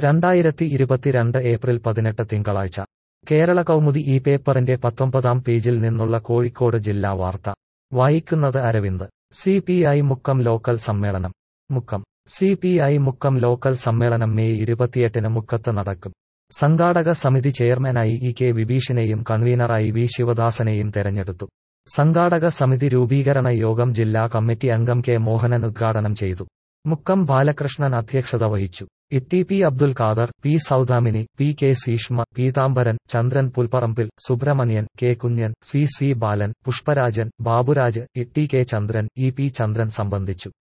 രണ്ടായിരത്തി ഇരുപത്തിരണ്ട് ഏപ്രിൽ പതിനെട്ട് തിങ്കളാഴ്ച കേരള കൗമുദി ഈ പേപ്പറിന്റെ പത്തൊമ്പതാം പേജിൽ നിന്നുള്ള കോഴിക്കോട് ജില്ലാ വാർത്ത വായിക്കുന്നത് Aravind C P I Mukkam local സമ്മേളനം Mukkam C P I Mukkam local സമ്മേളനം മെയ് ഇരുപത്തിയെട്ടിന് മുക്കത്ത് നടക്കും സംഘാടക സമിതി ചെയർമാനായി ഇ കെ വിഭീഷിനെയും കൺവീനറായി വി ശിവദാസനെയും തെരഞ്ഞെടുത്തു സംഘാടക സമിതി രൂപീകരണ യോഗം ജില്ലാ കമ്മിറ്റി അംഗം കെ മോഹനൻ ഉദ്ഘാടനം ചെയ്തു മുക്കം ബാലകൃഷ്ണൻ അധ്യക്ഷത വഹിച്ചു T P Abdul Khader P Saudamini P K Seeshma Peethambaran Chandran Pulpparambil Subrahmanian K Kunjan C C Balan Pushparajan Baburaj T K Chandran E P Chandran സംബന്ധിച്ചു